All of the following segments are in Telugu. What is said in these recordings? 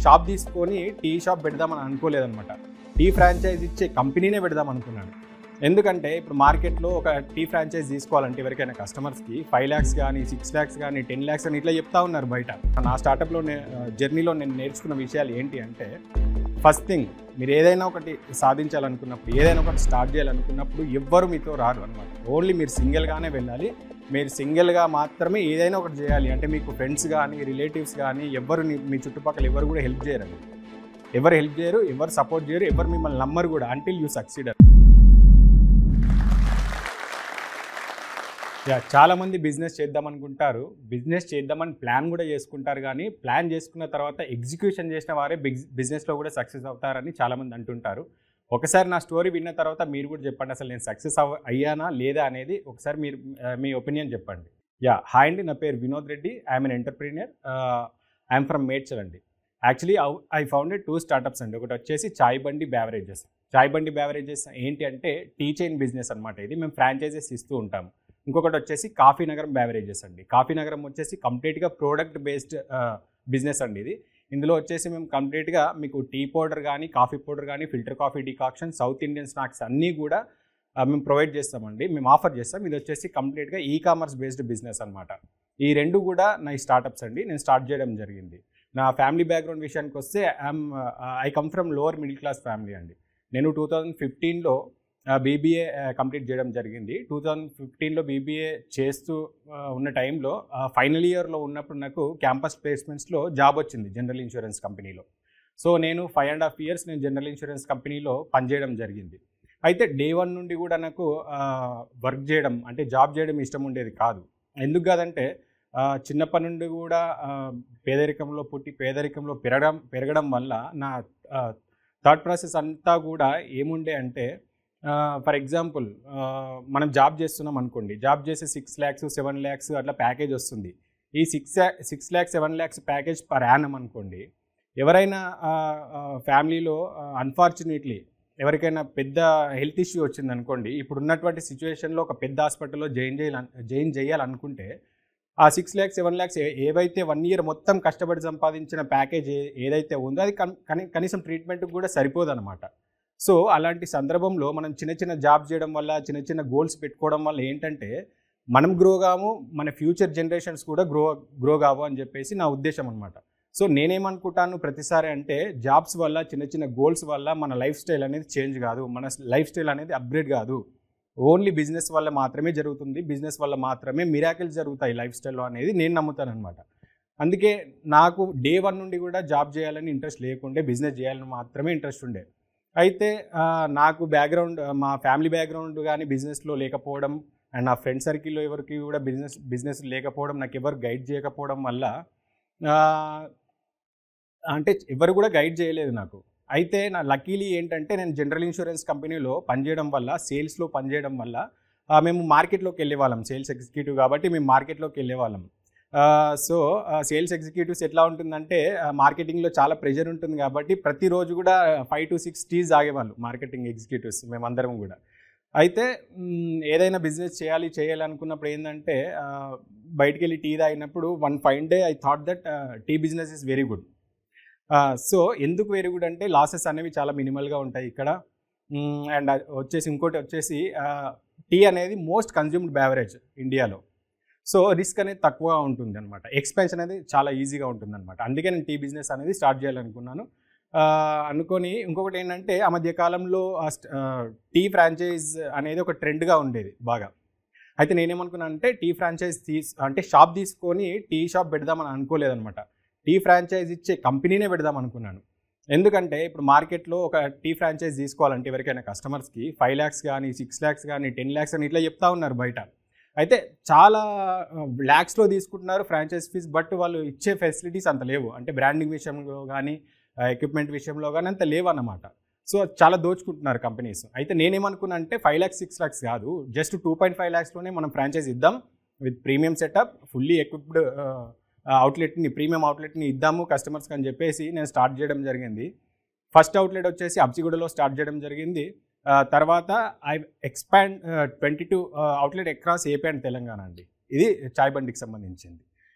షాప్ తీసుకొని టీ షాప్ పెడదామని అనుకోలేదన్నమాట టీ ఫ్రాంచైజ్ ఇచ్చే కంపెనీనే పెడదాం అనుకున్నాను ఎందుకంటే ఇప్పుడు మార్కెట్లో ఒక టీ ఫ్రాంచైజ్ తీసుకోవాలంటే ఎవరికైనా కస్టమర్స్కి ఫైవ్ ల్యాక్స్ కానీ సిక్స్ ల్యాక్స్ కానీ టెన్ ల్యాక్స్ అని ఇట్లా చెప్తా ఉన్నారు బయట నా స్టార్టప్లో జర్నీలో నేను నేర్చుకున్న విషయాలు ఏంటి అంటే ఫస్ట్ థింగ్ మీరు ఏదైనా ఒకటి సాధించాలనుకున్నప్పుడు ఏదైనా ఒకటి స్టార్ట్ చేయాలనుకున్నప్పుడు ఎవ్వరు మీతో రారు అనమాట ఓన్లీ మీరు సింగిల్గానే వెళ్ళాలి మీరు సింగిల్గా మాత్రమే ఏదైనా ఒకటి చేయాలి అంటే మీకు ఫ్రెండ్స్ కానీ రిలేటివ్స్ కానీ ఎవరు నీ- మీ చుట్టుపక్కల ఎవరు కూడా హెల్ప్ చేయరండి ఎవరు హెల్ప్ చేయరు ఎవరు సపోర్ట్ చేయరు ఎవరు మిమ్మల్ని నమ్మరు కూడా అంటిల్ యూ సక్సీడర్ యా చాలా మంది బిజినెస్ చేద్దాం అనుకుంటారు బిజినెస్ చేద్దామని ప్లాన్ కూడా చేసుకుంటారు కానీ ప్లాన్ చేసుకున్న తర్వాత ఎగ్జిక్యూషన్ చేసిన వారే బిగ్ బిజినెస్లో కూడా సక్సెస్ అవుతారని చాలా మంది అంటుంటారు ఒకసారి నా స్టోరీ విన్న తర్వాత మీరు కూడా చెప్పండి అసలు నేను సక్సెస్ అవ అయ్యానా లేదా అనేది ఒకసారి మీరు ఆ, మీ ఒపీనియన్ చెప్పండి యా హాయ్ అండి నా పేరు Vinod Reddy I'm an entrepreneur I'm from Medchal అండి actually I founded two startups అండి ఒకటి వచ్చేసి చాయ్ బండి బ్యావరేజెస్ చాయ్ బండి బ్యావరేజెస్ ఏంటి అంటే టీ చైన్ బిజినెస్ అనమాట ఇది మేము ఫ్రాంచైజెస్ ఇస్తూ ఉంటాము ఇంకొకటి వచ్చేసి కాఫీ నగరం బ్యావరేజెస్ అండి కాఫీ నగరం వచ్చేసి కంప్లీట్గా ప్రోడక్ట్ బేస్డ్ బిజినెస్ అండి ఇది ఇందులో వచ్చేసి మేము కంప్లీట్గా మీకు టీ పౌడర్ కానీ కాఫీ పౌడర్ కానీ filter coffee decoction South Indian snacks అన్నీ కూడా ఆ, మేము ప్రొవైడ్ చేస్తామండి మేము ఆఫర్ చేస్తాం ఇది వచ్చేసి కంప్లీట్గా ఈ కామర్స్ బేస్డ్ బిజినెస్ అనమాట ఈ రెండు కూడా నా స్టార్టప్స్ అండి నేను స్టార్ట్ చేయడం జరిగింది నా ఫ్యామిలీ బ్యాక్గ్రౌండ్ విషయానికి వస్తే I'm I come from lower middle class family అండి నేను టూ థౌజండ్ ఫిఫ్టీన్లో బీబీఏ కంప్లీట్ చేయడం జరిగింది టూ థౌజండ్ ఫిఫ్టీన్లో బీబీఏ చేస్తూ ఆ, ఉన్న టైంలో ఫైనల్ ఇయర్లో ఉన్నప్పుడు నాకు క్యాంపస్ ప్లేస్మెంట్స్లో జాబ్ వచ్చింది జనరల్ ఇన్సూరెన్స్ కంపెనీలో సో నేను ఫైవ్ అండ్ హాఫ్ ఇయర్స్ నేను జనరల్ ఇన్సూరెన్స్ కంపెనీలో పనిచేయడం జరిగింది అయితే డే వన్ నుండి కూడా నాకు వర్క్ చేయడం అంటే జాబ్ చేయడం ఇష్టం ఉండేది కాదు ఎందుకు కాదంటే ఆ, చిన్నప్పటి నుండి కూడా ఆ, పేదరికంలో పుట్టి పేదరికంలో పెరగడం పెరగడం వల్ల నా థాట్ ప్రాసెస్ అంతా కూడా ఏముండే అంటే ఫర్ ఎగ్జాంపుల్ మనం జాబ్ చేస్తున్నాం అనుకోండి జాబ్ చేసే సిక్స్ ల్యాక్స్ సెవెన్ ల్యాక్స్ అట్లా ప్యాకేజ్ వస్తుంది ఈ six six lakhs seven lakhs package per annum అనుకోండి ఎవరైనా ఫ్యామిలీలో అన్ఫార్చునేట్లీ ఎవరికైనా పెద్ద హెల్త్ ఇష్యూ వచ్చింది అనుకోండి ఇప్పుడు ఉన్నటువంటి సిచ్యువేషన్లో ఒక పెద్ద హాస్పిటల్లో జాయిన్ చేయాలి జాయిన్ చేయాలనుకుంటే ఆ సిక్స్ ల్యాక్స్ సెవెన్ ల్యాక్స్ ఏవైతే వన్ ఇయర్ మొత్తం కష్టపడి సంపాదించిన ప్యాకేజ్ ఏ- ఏదైతే ఉందో అది కన్- కని- కనీసం ట్రీట్మెంట్కి కూడా సరిపోదన్నమాట సో అలాంటి సందర్భంలో మనం చిన్న చిన్న జాబ్ చేయడం వల్ల చిన్న చిన్న గోల్స్ పెట్టుకోవడం వల్ల ఏంటంటే మనం గ్రో కాము మన ఫ్యూచర్ జనరేషన్స్ కూడా గ్రో గ్రో కావు అని చెప్పేసి నా ఉద్దేశం అనమాట సో నేనేమనుకుంటాను ప్రతిసారి అంటే జాబ్స్ వల్ల చిన్న చిన్న గోల్స్ వల్ల మన లైఫ్ స్టైల్ అనేది చేంజ్ కాదు మన లైఫ్ స్టైల్ అనేది అప్గ్రేడ్ కాదు ఓన్లీ బిజినెస్ వల్ల మాత్రమే జరుగుతుంది బిజినెస్ వల్ల మాత్రమే మిరాకిల్స్ జరుగుతాయి లైఫ్ స్టైల్లో అనేది నేను నమ్ముతాను అనమాట అందుకే నాకు డే వన్ నుండి కూడా జాబ్ చేయాలని ఇంట్రెస్ట్ లేకుండే బిజినెస్ చేయాలని మాత్రమే ఇంట్రెస్ట్ ఉండే అయితే ఆ, నాకు బ్యాక్గ్రౌండ్ మా ఫ్యామిలీ బ్యాక్గ్రౌండ్ కానీ బిజినెస్లో లేకపోవడం అండ్ నా ఫ్రెండ్ సర్కిల్లో ఎవరికి కూడా బిజినెస్ బిజినెస్ లేకపోవడం నాకు ఎవరు గైడ్ చేయకపోవడం వల్ల ఆ, అంటే ఎవరు కూడా గైడ్ చేయలేదు నాకు అయితే నా లక్కీలీ ఏంటంటే నేను జనరల్ ఇన్సూరెన్స్ కంపెనీలో పనిచేయడం వల్ల సేల్స్లో పనిచేయడం వల్ల ఆ, మేము మార్కెట్లోకి వెళ్ళేవాళ్ళం సేల్స్ ఎగ్జిక్యూటివ్ కాబట్టి మేము మార్కెట్లోకి వెళ్ళేవాళ్ళం సో సేల్స్ ఎగ్జిక్యూటివ్స్ ఎట్లా ఉంటుందంటే మార్కెటింగ్లో చాలా ప్రెషర్ ఉంటుంది కాబట్టి ప్రతిరోజు కూడా ఫైవ్ టు సిక్స్ టీస్ ఆగేవాళ్ళు మార్కెటింగ్ ఎగ్జిక్యూటివ్స్ మేమందరం కూడా అయితే మ్, ఏదైనా బిజినెస్ చేయాలి చేయాలి అనుకున్నప్పుడు ఏంటంటే ఆ, బయటికి వెళ్ళి టీ తాగినప్పుడు one fine day I thought that tea business is very good so ఎందుకు వెరీ గుడ్ అంటే లాసెస్ అనేవి చాలా మినిమల్గా ఉంటాయి ఇక్కడ అండ్ వచ్చేసి ఇంకోటి వచ్చేసి టీ అనేది మోస్ట్ కన్జ్యూమ్డ్ బ్యావరేజ్ ఇండియాలో సో రిస్క్ అనేది తక్కువగా ఉంటుంది అనమాట ఎక్స్పెన్షన్ అనేది చాలా ఈజీగా ఉంటుంది అనమాట అందుకే నేను టీ బిజినెస్ అనేది స్టార్ట్ చేయాలనుకున్నాను ఆ, అనుకొని ఇంకొకటి ఏంటంటే ఆ మధ్య కాలంలో ఆ స్ట్- ఆ, టీ ఫ్రాంచైజ్ అనేది ఒక ట్రెండ్గా ఉండేది బాగా అయితే నేనేమనుకున్నాను అంటే టీ ఫ్రాంచైజ్ తీస్ అంటే షాప్ తీసుకొని టీ షాప్ పెడదామని అనుకోలేదఅనమాట టీ ఫ్రాంచైజ్ ఇచ్చే కంపెనీనే పెడదాం అనుకున్నాను ఎందుకంటే ఇప్పుడు మార్కెట్లో ఒక టీ ఫ్రాంచైజ్ తీసుకోవాలంటే ఎవరికైనా కస్టమర్స్కి ఫైవ్ ల్యాక్స్ కానీ సిక్స్ ల్యాక్స్ కానీ టెన్ ల్యాక్స్ అని ఇట్లా చెప్తా ఉన్నారు బయట అయితే చాలా ల్యాక్స్లో తీసుకుంటున్నారు ఫ్రాంచైజ్ ఫీజ్ బట్ వాళ్ళు ఇచ్చే ఫెసిలిటీస్ అంత లేవు అంటే బ్రాండింగ్ విషయంలో కానీ ఎక్విప్మెంట్ విషయంలో కానీ అంత లేవు అన్నమాట సో చాలా దోచుకుంటున్నారు కంపెనీస్ అయితే నేనేమనుకున్నా అంటే ఫైవ్ ల్యాక్స్ సిక్స్ ల్యాక్స్ కాదు జస్ట్ టూ పాయింట్ ఫైవ్ ల్యాక్స్లోనే మనం ఫ్రాంచైజ్ ఇద్దాం with premium setup fully equipped అవుట్లెట్ని ప్రీమియం అవుట్లెట్ని ఇద్దాము కస్టమర్స్కి అని చెప్పేసి నేను స్టార్ట్ చేయడం జరిగింది ఫస్ట్ అవుట్లెట్ వచ్చేసి అబ్సిగూడలో స్టార్ట్ చేయడం జరిగింది ఆ, తర్వాత I expand twenty two outlet across AP and Telangana అండి ఇది చాయ్ బండికి సంబంధించింది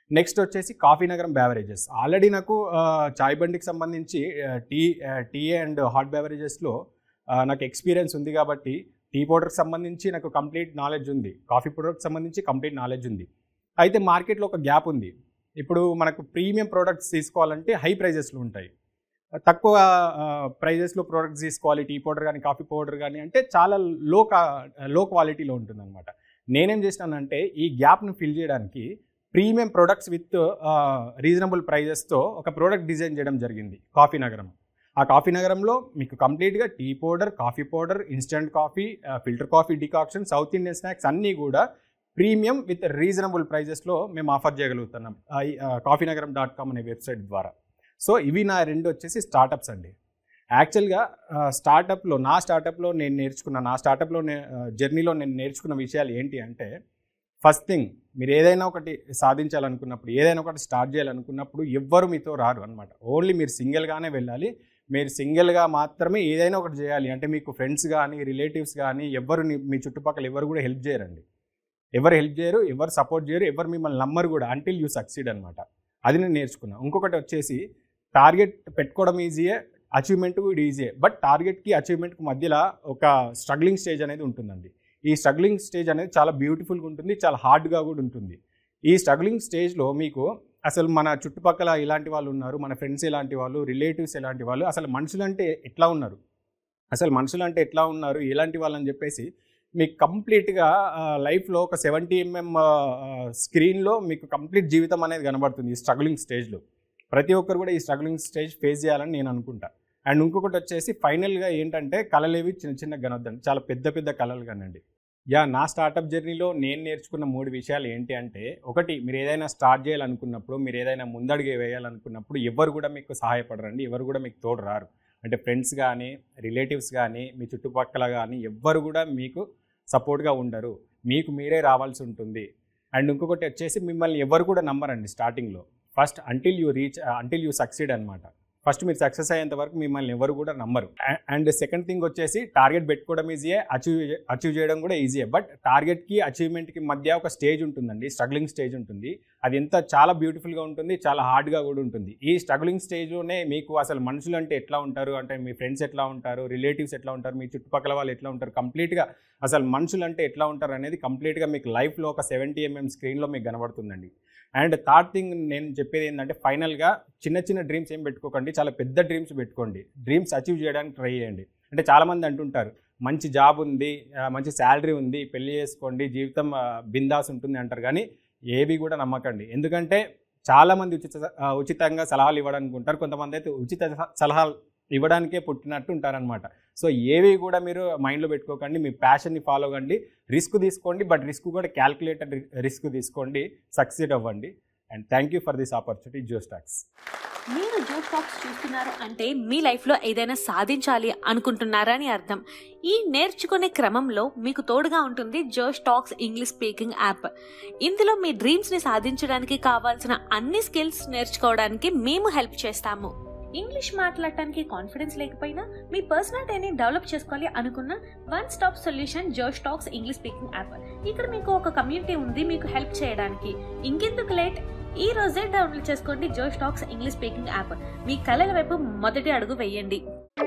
నెక్స్ట్ వచ్చేసి కాఫీ నగరం బ్యావరేజెస్ ఆల్రెడీ నాకు ఆ, చాయ్ బండికి సంబంధించి ఆ, టీ ఆ, టీ అండ్ హాట్ బ్యావరేజెస్లో నాకు ఎక్స్పీరియన్స్ ఉంది కాబట్టి టీ పౌడర్కి సంబంధించి నాకు కంప్లీట్ నాలెడ్జ్ ఉంది కాఫీ పౌడర్కి సంబంధించి కంప్లీట్ నాలెడ్జ్ ఉంది అయితే మార్కెట్లో ఒక గ్యాప్ ఉంది ఇప్పుడు మనకు ప్రీమియం ప్రోడక్ట్స్ తీసుకోవాలంటే హై ప్రైజెస్లో ఉంటాయి తక్కువ ప్రైజెస్లో ప్రోడక్ట్స్ తీసుకోవాలి టీ పౌడర్ కానీ కాఫీ పౌడర్ కానీ అంటే చాలా లో కా లో క్వాలిటీలో ఉంటుందన్నమాట నేనేం చేసినానంటే ఈ గ్యాప్ను ఫిల్ చేయడానికి ప్రీమియం ప్రొడక్ట్స్ విత్ రీజనబుల్ ప్రైజెస్తో ఒక ప్రోడక్ట్ డిజైన్ చేయడం జరిగింది కాఫీ నగరం ఆ కాఫీ నగరంలో మీకు కంప్లీట్గా tea powder coffee powder instant coffee filter coffee decoction South Indian snacks అన్నీ కూడా ప్రీమియం విత్ రీజనబుల్ ప్రైజెస్లో మేము ఆఫర్ చేయగలుగుతున్నాం కాఫీ నగరం డాట్ కామ్ అనే వెబ్సైట్ ద్వారా సో ఇవి నా రెండు వచ్చేసి స్టార్టప్స్ అండి యాక్చువల్గా స్టార్టప్లో నా స్టార్టప్లో నేను నేర్చుకున్న నా స్టార్టప్లో జర్నీలో నేను నేర్చుకున్న విషయాలు ఏంటి అంటే ఫస్ట్ థింగ్ మీరు ఏదైనా ఒకటి సాధించాలనుకున్నప్పుడు ఏదైనా ఒకటి స్టార్ట్ చేయాలనుకున్నప్పుడు ఎవ్వరు మీతో రారు అనమాట ఓన్లీ మీరు సింగిల్గానే వెళ్ళాలి మీరు సింగిల్గా మాత్రమే ఏదైనా ఒకటి చేయాలి అంటే మీకు ఫ్రెండ్స్ కానీ రిలేటివ్స్ కానీ ఎవరు ని- మీ చుట్టుపక్కల ఎవరు కూడా హెల్ప్ చేయరండి ఎవరు హెల్ప్ చేయరు ఎవరు సపోర్ట్ చేయరు ఎవరు మిమ్మల్ని నమ్మరు కూడా అంటిల్ యూ సక్సీడ్ అనమాట అది నేను నేర్చుకున్నాను ఇంకొకటి వచ్చేసి టార్గెట్ పెట్టుకోవడం ఈజీయే అచీవ్మెంట్ కూడా ఈజీయే బట్ టార్గెట్కి అచీవ్మెంట్కి మధ్యలో ఒక స్ట్రగ్లింగ్ స్టేజ్ అనేది ఉంటుందండి ఈ స్ట్రగ్లింగ్ స్టేజ్ అనేది చాలా బ్యూటిఫుల్గా ఉంటుంది చాలా హార్డ్గా కూడా ఉంటుంది ఈ స్ట్రగ్లింగ్ స్టేజ్లో మీకు అసలు మన చుట్టుపక్కల ఇలాంటి వాళ్ళు ఉన్నారు మన ఫ్రెండ్స్ ఇలాంటి వాళ్ళు రిలేటివ్స్ ఇలాంటి వాళ్ళు అసలు మనుషులంటే ఎట్లా ఉన్నారు అసలు మనుషులంటే ఎట్లా ఉన్నారు ఇలాంటి వాళ్ళని చెప్పేసి మీకు కంప్లీట్గా లైఫ్లో ఒక సెవెంటీ ఎంఎం స్క్రీన్లో మీకు కంప్లీట్ జీవితం అనేది కనబడుతుంది ఈ స్ట్రగ్లింగ్ స్టేజ్లో ప్రతి ఒక్కరు కూడా ఈ స్ట్రగ్లింగ్ స్టేజ్ ఫేస్ చేయాలని నేను అనుకుంటా అండ్ ఇంకొకటి వచ్చేసి ఫైనల్గా ఏంటంటే కళలేవి చిన్న చిన్న గనొద్దండి చాలా పెద్ద పెద్ద కళలు కానండి యా నా స్టార్టప్ జర్నీలో నేను నేర్చుకున్న మూడు విషయాలు ఏంటి అంటే ఒకటి మీరు ఏదైనా స్టార్ట్ చేయాలనుకున్నప్పుడు మీరు ఏదైనా ముందడుగు వేయాలనుకున్నప్పుడు ఎవరు కూడా మీకు సహాయపడరండి ఎవరు కూడా మీకు తోడు రారు అంటే ఫ్రెండ్స్ కానీ రిలేటివ్స్ కానీ మీ చుట్టుపక్కల కానీ ఎవ్వరు కూడా మీకు సపోర్ట్గా ఉండరు మీకు మీరే రావాల్సి ఉంటుంది అండ్ ఇంకొకటి వచ్చేసి మిమ్మల్ని ఎవరు కూడా నమ్మరండి స్టార్టింగ్లో first until you reach until you succeed అనమాట ఫస్ట్ మీరు సక్సెస్ అయ్యేంత వరకు మిమ్మల్ని ఎవరు కూడా నమ్మరు అండ్ సెకండ్ థింగ్ వచ్చేసి టార్గెట్ పెట్టుకోవడం ఈజీయే అచీవ్ అచీవ్ చేయడం కూడా ఈజీయే బట్ టార్గెట్కి అచీవ్మెంట్కి మధ్య ఒక స్టేజ్ ఉంటుందండి స్ట్రగ్లింగ్ స్టేజ్ ఉంటుంది అది ఎంత చాలా బ్యూటిఫుల్గా ఉంటుంది చాలా హార్డ్గా కూడా ఉంటుంది ఈ స్ట్రగ్లింగ్ స్టేజ్లోనే మీకు అసలు మనుషులు అంటే ఎట్లా ఉంటారు అంటే మీ ఫ్రెండ్స్ ఎట్లా ఉంటారు రిలేటివ్స్ ఎట్లా ఉంటారు మీ చుట్టుపక్కల వాళ్ళు ఎట్లా ఉంటారు కంప్లీట్గా అసలు మనుషులు అంటే ఎట్లా ఉంటారు అనేది కంప్లీట్గా మీకు లైఫ్లో ఒక సెవెంటీ ఎంఎం స్క్రీన్లో మీకు కనబడుతుందండి అండ్ థర్డ్ థింగ్ నేను చెప్పేది ఏంటంటే ఫైనల్గా చిన్న చిన్న డ్రీమ్స్ ఏం పెట్టుకోకండి చాలా పెద్ద డ్రీమ్స్ పెట్టుకోండి డ్రీమ్స్ అచీవ్ చేయడానికి ట్రై చేయండి అంటే చాలామంది అంటుంటారు మంచి జాబ్ ఉంది ఆ, మంచి శాలరీ ఉంది పెళ్లి చేసుకోండి జీవితం ఆ, బిందాస్ ఉంటుంది అంటారు కానీ ఏవి కూడా నమ్మకండి ఎందుకంటే చాలామంది ఉచిత ఆ, ఉచితంగా సలహాలు ఇవ్వడానికి ఉంటారు కొంతమంది అయితే ఉచిత స- సలహాలు ఇవ్వడానికే పుట్టినట్టు ఉంటారనమాట సో ఏవి కూడా మీరు మైండ్లో పెట్టుకోకండి మీ ప్యాషన్ని ఫాలో కండి రిస్క్ తీసుకోండి బట్ రిస్క్ కూడా క్యాల్కులేటెడ్ రిస్క్ తీసుకోండి సక్సీడ్ అవ్వండి and thank you for this opportunity Josh Talks మీరు జోక్ టాక్స్ చూస్తున్నారు అంటే మీ లైఫ్లో ఏదైనా సాధించాలి అనుకుంటున్నారని అర్థం ఈ నేర్చుకునే క్రమంలో మీకు తోడుగా ఉంటుంది జోష్ టాక్స్ ఇంగ్లీష్ స్పీకింగ్ యాప్ ఇందులో మీ డ్రీమ్స్ని సాధించడానికి కావాల్సిన అన్ని స్కిల్స్ నేర్చుకోవడానికి మేము హెల్ప్ చేస్తాము ఇంగ్లీష్ మాట్లాడటానికి కాన్ఫిడెన్స్ లేకపోయినా మీ పర్సనాలిటీని డెవలప్ చేసుకోవాలి అనుకున్న one stop solution Josh Talks English speaking app ఇక్కడ మీకు ఒక కమ్యూనిటీ ఉంది మీకు హెల్ప్ చేయడానికి ఇంకెందుకు లేట్ ఈ రోజే డౌన్లోడ్ చేసుకోండి Josh Talks English speaking app మీ కళల వైపు మొదటి అడుగు వేయండి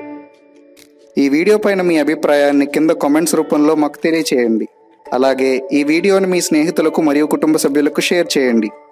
ఈ వీడియో పైన మీ అభిప్రాయాన్ని కింద కామెంట్స్ రూపంలో మాకు తెలియచేయండి అలాగే ఈ వీడియోని మీ స్నేహితులకు మరియు కుటుంబ సభ్యులకు షేర్ చేయండి